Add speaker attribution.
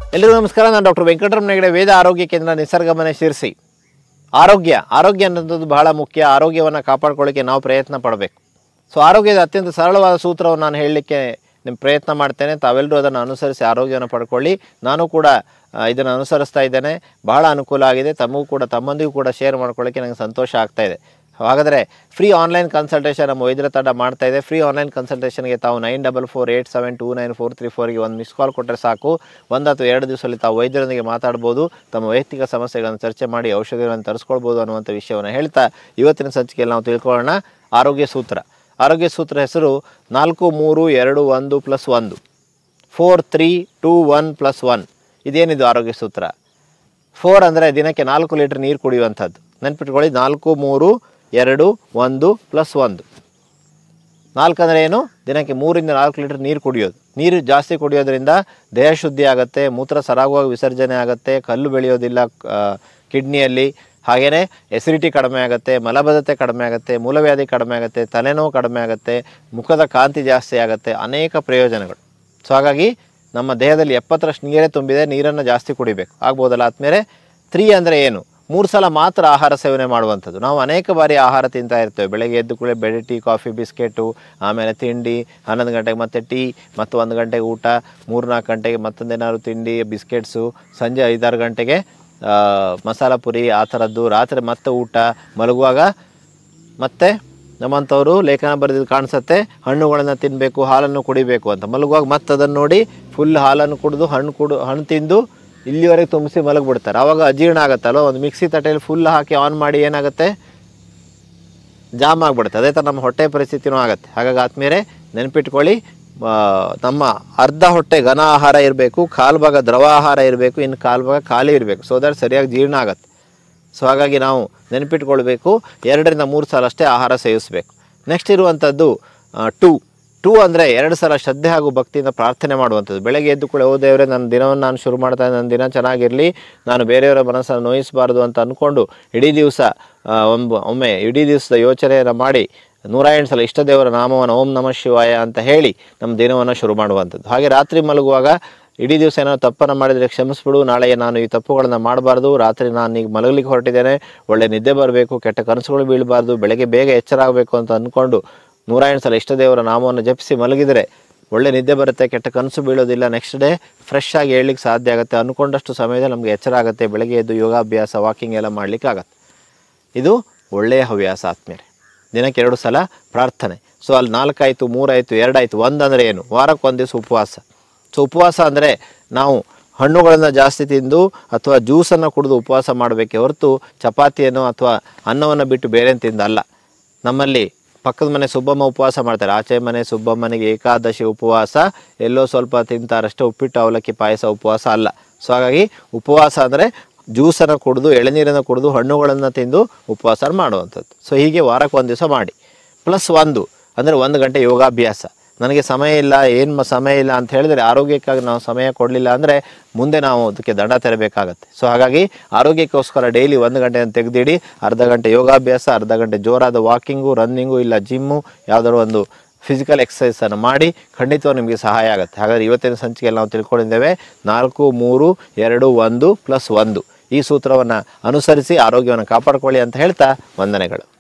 Speaker 1: ಎಲ್ಲರಿಗೂ ನಮಸ್ಕಾರ ನಾನು ಡಾಕ್ಟರ್ ವೆಂಕಟರಮಣ ಹೆಗಡೆ ವೇದ ಆರೋಗ್ಯ ಕೇಂದ್ರ ನಿಸರ್ಗಮನೆ ಶಿರ್ಸಿ ಆರೋಗ್ಯ ಆರೋಗ್ಯ ಅನ್ನೋದು ಬಹಳ ಮುಖ್ಯ ಆರೋಗ್ಯವನ್ನು ಕಾಪಾಡ್ಕೊಳ್ಳಿಕ್ಕೆ ನಾವು ಪ್ರಯತ್ನ ಪಡಬೇಕು ಸೊ ಆರೋಗ್ಯದ ಅತ್ಯಂತ ಸರಳವಾದ ಸೂತ್ರವನ್ನು ನಾನು ಹೇಳಲಿಕ್ಕೆ ನಿಮ್ಮ ಪ್ರಯತ್ನ ಮಾಡ್ತೇನೆ ತಾವೆಲ್ಲರೂ ಅದನ್ನು ಅನುಸರಿಸಿ ಆರೋಗ್ಯವನ್ನು ಪಡ್ಕೊಳ್ಳಿ ನಾನು ಕೂಡ ಆ, ಇದನ್ನು ಅನುಸರಿಸ್ತಾ ಇದ್ದೇನೆ ಬಹಳ ಅನುಕೂಲ ಆಗಿದೆ ತಮಗೂ ಕೂಡ ತಮ್ಮಂದಿಗೂ ಕೂಡ ಶೇರ್ ಮಾಡ್ಕೊಳ್ಳಿಕ್ಕೆ ನನಗೆ ಸಂತೋಷ ಆಗ್ತಾ ಇದೆ ಹಾಗಾದರೆ ಫ್ರೀ ಆನ್ಲೈನ್ ಕನ್ಸಲ್ಟೇಷನ್ ನಮ್ಮ ವೈದ್ಯರ ತಂಡ ಮಾಡ್ತಾ ಇದೆ ಫ್ರೀ ಆನ್ಲೈನ್ ಕನ್ಸಲ್ಟೇಷನ್ಗೆ ತಾವು nine double four eight seven two nine four three ಫೋರ್ಗೆ ಒಂದು ಮಿಸ್ ಕಾಲ್ ಕೊಟ್ಟರೆ ಸಾಕು ಒಂದು ಅಥವಾ ಎರಡು ದಿವಸದಲ್ಲಿ ತಾವು ವೈದ್ಯರೊಂದಿಗೆ ಮಾತಾಡ್ಬೋದು ತಮ್ಮ ವೈಯಕ್ತಿಕ ಸಮಸ್ಯೆಗಳನ್ನು ಚರ್ಚೆ ಮಾಡಿ ಔಷಧಿಗಳನ್ನು ತರಿಸ್ಕೊಳ್ಬೋದು ಅನ್ನುವಂಥ ವಿಷಯವನ್ನು ಹೇಳ್ತಾ ಇವತ್ತಿನ ಸಂಚಿಕೆಯಲ್ಲಿ ನಾವು ತಿಳ್ಕೊಳ್ಳೋಣ ಆರೋಗ್ಯ ಸೂತ್ರ ಆರೋಗ್ಯ ಸೂತ್ರ ಹೆಸರು ನಾಲ್ಕು ಮೂರು ಎರಡು ಒಂದು ಪ್ಲಸ್ ಒಂದು four three two one plus one ಇದೇನಿದು ಆರೋಗ್ಯ ಸೂತ್ರ ಫೋರ್ ಅಂದರೆ ದಿನಕ್ಕೆ ನಾಲ್ಕು ಲೀಟ್ರ್ ನೀರು ಕುಡಿಯುವಂಥದ್ದು ನೆನ್ಪಿಟ್ಕೊಳ್ಳಿ ನಾಲ್ಕು ಮೂರು ಎರಡು ಒಂದು ಪ್ಲಸ್ ಒಂದು ನಾಲ್ಕು ಅಂದರೆ ಏನು ದಿನಕ್ಕೆ ಮೂರಿಂದ ನಾಲ್ಕು ಲೀಟರ್ ನೀರು ಕುಡಿಯೋದು ನೀರು ಜಾಸ್ತಿ ಕುಡಿಯೋದ್ರಿಂದ ದೇಹ ಶುದ್ಧಿ ಆಗುತ್ತೆ ಮೂತ್ರ ಸರಾಗವಾಗಿ ವಿಸರ್ಜನೆ ಆಗುತ್ತೆ ಕಲ್ಲು ಬೆಳೆಯೋದಿಲ್ಲ ಆ, ಕಿಡ್ನಿಯಲ್ಲಿ ಹಾಗೆಯೇ ಎಸಿಡಿಟಿ ಕಡಿಮೆ ಆಗುತ್ತೆ ಮಲಬದ್ಧತೆ ಕಡಿಮೆ ಆಗುತ್ತೆ ಮೂಲವ್ಯಾಧಿ ಕಡಿಮೆ ಆಗುತ್ತೆ ತಲೆನೋವು ಕಡಿಮೆ ಆಗುತ್ತೆ ಮುಖದ ಕಾಂತಿ ಜಾಸ್ತಿ ಆಗುತ್ತೆ ಅನೇಕ ಪ್ರಯೋಜನಗಳು ಸೊ ಹಾಗಾಗಿ ನಮ್ಮ ದೇಹದಲ್ಲಿ ಎಪ್ಪತ್ತರಷ್ಟು ನೀರೇ ತುಂಬಿದೆ ನೀರನ್ನು ಜಾಸ್ತಿ ಕುಡಿಬೇಕು ಆಗ್ಬೋದಲ್ಲ ಆದಮೇಲೆ ತ್ರೀ ಅಂದರೆ ಏನು ಮೂರು ಸಲ ಮಾತ್ರ ಆಹಾರ ಸೇವನೆ ಮಾಡುವಂಥದ್ದು ನಾವು ಅನೇಕ ಬಾರಿ ಆಹಾರ ತಿಂತಾ ಇರ್ತೇವೆ ಬೆಳಗ್ಗೆ ಎದ್ದು ಕೂಡಲೇ ಬೆಳೆ ಟೀ ಕಾಫಿ ಬಿಸ್ಕೆಟು ಆಮೇಲೆ ತಿಂಡಿ ಹನ್ನೊಂದು ಗಂಟೆಗೆ ಮತ್ತೆ ಟೀ ಮತ್ತು ಒಂದು ಗಂಟೆಗೆ ಊಟ ಮೂರ್ನಾಲ್ಕು ಗಂಟೆಗೆ ಮತ್ತೊಂದೇನಾದ್ರು ತಿಂಡಿ ಬಿಸ್ಕೆಟ್ಸು ಸಂಜೆ ಐದಾರು ಗಂಟೆಗೆ ಆ, ಮಸಾಲ ಪುರಿ ಆ ಥರದ್ದು ರಾತ್ರಿ ಮತ್ತೆ ಊಟ ಮಲಗುವಾಗ ಮತ್ತೆ ನಮ್ಮಂಥವ್ರು ಲೇಖನ ಬರೆದಿದ್ದು ಕಾಣಿಸುತ್ತೆ ಹಣ್ಣುಗಳನ್ನು ತಿನ್ನಬೇಕು ಹಾಲನ್ನು ಕುಡಿಬೇಕು ಅಂತ ಮಲಗುವಾಗ ಮತ್ತೆ ಅದನ್ನು ನೋಡಿ ಫುಲ್ ಹಾಲನ್ನು ಕುಡಿದು ಹಣ್ಣು ಕುಡು ಹಣ್ಣು ತಿಂದು ಇಲ್ಲಿವರೆಗೆ ತುಂಬಿಸಿ ಮಲಗಿಬಿಡ್ತಾರೆ ಆವಾಗ ಅಜೀರ್ಣ ಆಗುತ್ತಲ್ವ ಒಂದು ಮಿಕ್ಸಿ ತಟ್ಟೆಯಲ್ಲಿ ಫುಲ್ ಹಾಕಿ ಆನ್ ಮಾಡಿ ಏನಾಗುತ್ತೆ ಜಾಮ್ ಆಗಿಬಿಡುತ್ತೆ ಅದೇ ಥರ ನಮ್ಮ ಹೊಟ್ಟೆ ಪರಿಸ್ಥಿತಿನೂ ಆಗುತ್ತೆ ಹಾಗಾಗಿ ಆದ್ಮೇಲೆ ನೆನಪಿಟ್ಕೊಳ್ಳಿ ಆ, ನಮ್ಮ ಅರ್ಧ ಹೊಟ್ಟೆ ಘನ ಆಹಾರ ಇರಬೇಕು ಕಾಲು ಭಾಗ ದ್ರವ ಆಹಾರ ಇರಬೇಕು ಇನ್ನು ಕಾಲು ಭಾಗ ಖಾಲಿ ಇರಬೇಕು ಸೊ ದಟ್ ಸರಿಯಾಗಿ ಜೀರ್ಣ ಆಗುತ್ತೆ ಸೊ ಹಾಗಾಗಿ ನಾವು ನೆನಪಿಟ್ಕೊಳ್ಬೇಕು ಎರಡರಿಂದ ಮೂರು ಸಲ ಅಷ್ಟೇ ಆಹಾರ ಸೇವಿಸಬೇಕು ನೆಕ್ಸ್ಟ್ ಇರುವಂಥದ್ದು ಟೂ ಟೂ ಅಂದರೆ ಎರಡು ಸಲ ಶ್ರದ್ಧೆ ಹಾಗೂ ಭಕ್ತಿಯಿಂದ ಪ್ರಾರ್ಥನೆ ಮಾಡುವಂಥದ್ದು ಬೆಳಗ್ಗೆ ಎದ್ದು ಕೂಡ ಓ ದೇವರೇ ನನ್ನ ದಿನವನ್ನು ನಾನು ಶುರು ಮಾಡ್ತಾ ಇದ್ದೀನಿ, ನನ್ನ ದಿನ ಚೆನ್ನಾಗಿರಲಿ ನಾನು ಬೇರೆಯವರ ಮನಸ್ಸನ್ನು ನೋಯಿಸಬಾರ್ದು ಅಂತ ಅಂದ್ಕೊಂಡು ಇಡೀ ದಿವಸ ಒಂದು ಒಮ್ಮೆ ಇಡೀ ದಿವಸದ ಯೋಚನೆಯನ್ನು ಮಾಡಿ ನೂರ ಎಂಟು ಸಲ ಇಷ್ಟ ದೇವರ ನಾಮವನ್ನು ಓಂ ನಮಃ ಶಿವಾಯ ಅಂತ ಹೇಳಿ ನಮ್ಮ ದಿನವನ್ನು ಶುರು ಮಾಡುವಂಥದ್ದು ಹಾಗೆ ರಾತ್ರಿ ಮಲಗುವಾಗ ಇಡೀ ದಿವಸ ಏನಾದ್ರು ತಪ್ಪನ್ನು ಮಾಡಿದರೆ ಕ್ಷಮಿಸ್ಬಿಡು ನಾಳೆ ನಾನು ಈ ತಪ್ಪುಗಳನ್ನು ಮಾಡಬಾರ್ದು ರಾತ್ರಿ ನಾನು ಈಗ ಮಲಗಲಿಕ್ಕೆ ಹೊರಟಿದ್ದೇನೆ ಒಳ್ಳೆ ನಿದ್ದೆ ಬರಬೇಕು ಕೆಟ್ಟ ಕನಸುಗಳು ಬೀಳಬಾರ್ದು ಬೆಳಗ್ಗೆ ಬೇಗ ಎಚ್ಚರ ಆಗಬೇಕು ಅಂತ ಅಂದ್ಕೊಂಡು ನೂರ ಎಂಟು ಸಲ ಇಷ್ಟ ದೇವರ ನಾಮವನ್ನು ಜಪಿಸಿ ಮಲಗಿದರೆ ಒಳ್ಳೆ ನಿದ್ದೆ ಬರುತ್ತೆ ಕೆಟ್ಟ ಕನಸು ಬೀಳೋದಿಲ್ಲ ನೆಕ್ಸ್ಟ್ ಡೇ ಫ್ರೆಶ್ ಆಗಿ ಹೇಳಲಿಕ್ಕೆ ಸಾಧ್ಯ ಆಗುತ್ತೆ ಅಂದ್ಕೊಂಡಷ್ಟು ಸಮಯದಲ್ಲಿ ನಮಗೆ ಎಚ್ಚರ ಆಗುತ್ತೆ ಬೆಳಗ್ಗೆ ಎದ್ದು ಯೋಗಾಭ್ಯಾಸ ವಾಕಿಂಗ್ ಎಲ್ಲ ಮಾಡಲಿಕ್ಕೆ ಆಗುತ್ತೆ ಇದು ಒಳ್ಳೆಯ ಹವ್ಯಾಸ ಆತ್ಮೇಲೆ ದಿನಕ್ಕೆ ಎರಡು ಸಲ ಪ್ರಾರ್ಥನೆ ಸೊ ಅಲ್ಲಿ ನಾಲ್ಕಾಯಿತು ಮೂರಾಯಿತು ಎರಡಾಯಿತು ಒಂದು ಅಂದರೆ ಏನು ವಾರಕ್ಕೆ ಒಂದು ದಿವಸ ಉಪವಾಸ ಸೊ ಉಪವಾಸ ಅಂದರೆ ನಾವು ಹಣ್ಣುಗಳನ್ನು ಜಾಸ್ತಿ ತಿಂದು ಅಥವಾ ಜ್ಯೂಸನ್ನು ಕುಡಿದು ಉಪವಾಸ ಮಾಡಬೇಕೇ ಹೊರತು ಚಪಾತಿಯನ್ನು ಅಥವಾ ಅನ್ನವನ್ನು ಬಿಟ್ಟು ಬೇರೆ ತಿಂದಲ್ಲ ನಮ್ಮಲ್ಲಿ ಪಕ್ಕದ ಮನೆ ಸುಬ್ಬಮ್ಮ ಉಪವಾಸ ಮಾಡ್ತಾರೆ ಆಚೆ ಮನೆ ಸುಬ್ಬಮ್ಮನಿಗೆ ಏಕಾದಶಿ ಉಪವಾಸ ಎಲ್ಲೋ ಸ್ವಲ್ಪ ತಿಂತಾರಷ್ಟೇ ಉಪ್ಪಿಟ್ಟು ಅವಲಕ್ಕಿ ಪಾಯಸ ಉಪವಾಸ ಅಲ್ಲ ಸೊ ಹಾಗಾಗಿ ಉಪವಾಸ ಅಂದರೆ ಜ್ಯೂಸನ್ನು ಕುಡಿದು ಎಳೆನೀರನ್ನು ಕುಡಿದು ಹಣ್ಣುಗಳನ್ನು ತಿಂದು ಉಪವಾಸ ಮಾಡುವಂಥದ್ದು ಸೊ ಹೀಗೆ ವಾರಕ್ಕೆ ಒಂದು ದಿವಸ ಮಾಡಿ ಪ್ಲಸ್ ಒಂದು ಅಂದರೆ ಒಂದು ಗಂಟೆ ಯೋಗಾಭ್ಯಾಸ ನನಗೆ ಸಮಯ ಇಲ್ಲ ಏನು ಮ ಸಮಯ ಇಲ್ಲ ಅಂತ ಹೇಳಿದರೆ ಆರೋಗ್ಯಕ್ಕಾಗಿ ನಾವು ಸಮಯ ಕೊಡಲಿಲ್ಲ ಅಂದರೆ ಮುಂದೆ ನಾವು ಅದಕ್ಕೆ ದಂಡ ತೆರಬೇಕಾಗತ್ತೆ ಸೊ ಹಾಗಾಗಿ ಆರೋಗ್ಯಕ್ಕೋಸ್ಕರ ಡೈಲಿ ಒಂದು ಗಂಟೆಯನ್ನು ತೆಗೆದಿಡಿ ಅರ್ಧ ಗಂಟೆ ಯೋಗಾಭ್ಯಾಸ ಅರ್ಧ ಗಂಟೆ ಜೋರಾದ ವಾಕಿಂಗು ರನ್ನಿಂಗು ಇಲ್ಲ ಜಿಮ್ಮು ಯಾವುದಾದ್ರು ಒಂದು ಫಿಸಿಕಲ್ ಎಕ್ಸಸೈಸನ್ನು ಮಾಡಿ ಖಂಡಿತವಾಗಿ ನಿಮಗೆ ಸಹಾಯ ಆಗುತ್ತೆ ಹಾಗಾದರೆ ಇವತ್ತಿನ ಸಂಚಿಕೆಯಲ್ಲಿ ನಾವು ತಿಳ್ಕೊಂಡಿದ್ದೇವೆ ನಾಲ್ಕು ಮೂರು ಎರಡು ಒಂದು ಪ್ಲಸ್ ಒಂದು ಈ ಸೂತ್ರವನ್ನು ಅನುಸರಿಸಿ ಆರೋಗ್ಯವನ್ನು ಕಾಪಾಡ್ಕೊಳ್ಳಿ ಅಂತ ಹೇಳ್ತಾ ವಂದನೆಗಳು